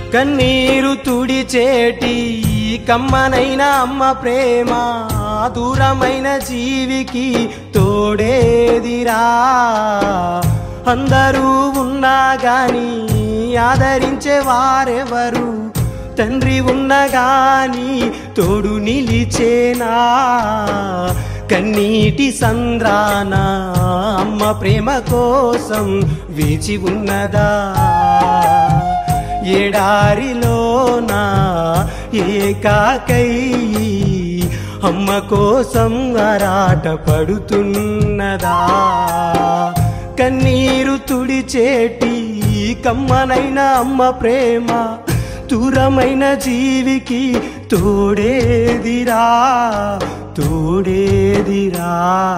కన్నీరు తుడిచేటి కమ్మనైన అమ్మ ప్రేమ దూరమైన జీవికి తోడేదిరా అందరూ ఉన్నా గాని ఆదరించే వారెవరు తండ్రి ఉన్న గాని తోడు నిలిచేనా కన్నీటి సంద్రాన అమ్మ ప్రేమ కోసం వేచి ఉన్నదా ఎడారిలోన ఏకాకై అమ్మ కోసం ఆరాట పడుతున్నదా కన్నీరు తుడిచేటి కమ్మనైన అమ్మ ప్రేమ దూరమైన జీవికి తోడేదిరా తోడేదిరా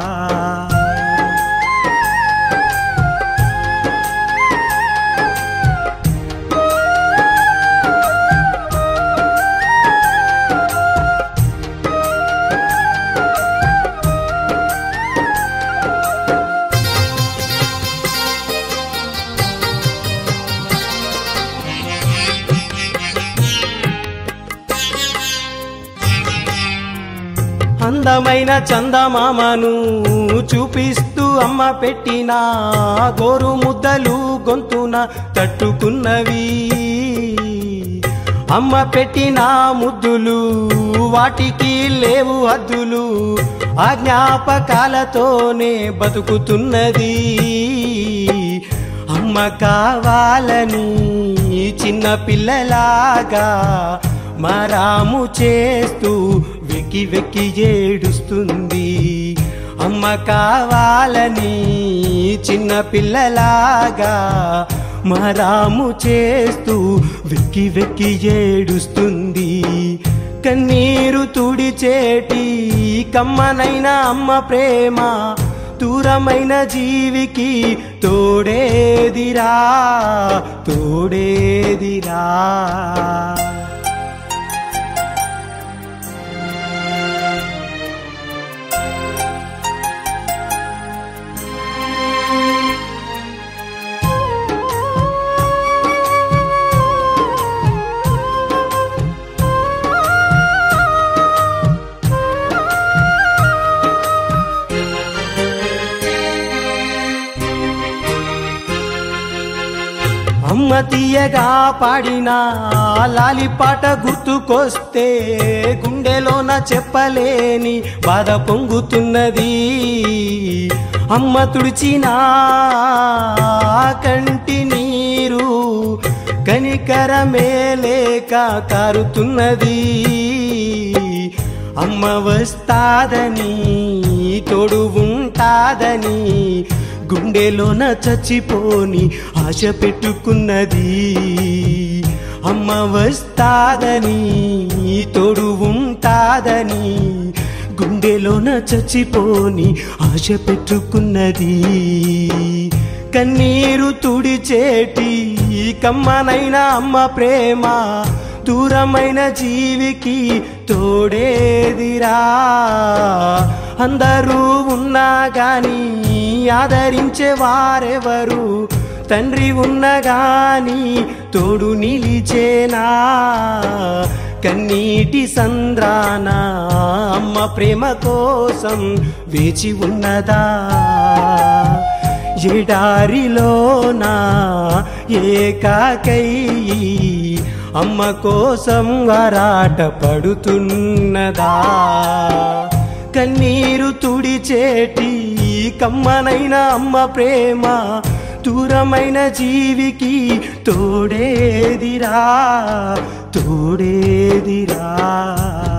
అందమైన చందమామను చూపిస్తూ అమ్మ పెట్టిన గోరు ముద్దలు గొంతున తట్టుకున్నవి అమ్మ పెట్టిన ముద్దులు వాటికి లేవు హద్దులు ఆ జ్ఞాపకాలతోనే బతుకుతున్నది అమ్మ కావాలని చిన్న పిల్లలాగా మరాము చేస్తూ వెక్కి వెక్కి ఏడుస్తుంది అమ్మ కావాలని చిన్న పిల్లలాగా మరాము చేస్తూ వెక్కి వెక్కి ఏడుస్తుంది కన్నీరు తుడిచేటి కమ్మనైన అమ్మ ప్రేమ దూరమైన జీవికి తోడేదిరా తోడేదిరా అమ్మ తీయగా పాడిన లాలి పాట గుర్తుకొస్తే గుండెలోన చెప్పలేని బాధ పొంగుతున్నది అమ్మ తుడిచిన కంటి నీరు కనికరమే లేక కారుతున్నది అమ్మ వస్తాదని తోడు ఉంటాదని గుండెలోన చచ్చిపోని ఆశ పెట్టుకున్నది అమ్మ వస్తాదని తోడు ఉంటాదని గుండెలోన చచ్చిపోని ఆశ పెట్టుకున్నది కన్నీరు తుడిచేటి కమ్మనైన అమ్మ ప్రేమ దూరమైన జీవికి తోడేదిరా అందరూ ఉన్నా గాని ఆదరించే వారెవరు తండ్రి ఉన్న గాని తోడు నిలిచేనా కన్నీటి సంద్రాన అమ్మ ప్రేమ కోసం వేచి ఉన్నదా ఎడారిలోనా ఏకాకై అమ్మ కోసం ఆరాట పడుతున్నదా కన్నీరు తుడిచేటి కమ్మనైన అమ్మ ప్రేమ దూరమైన జీవికి తోడేదిరా తోడేదిరా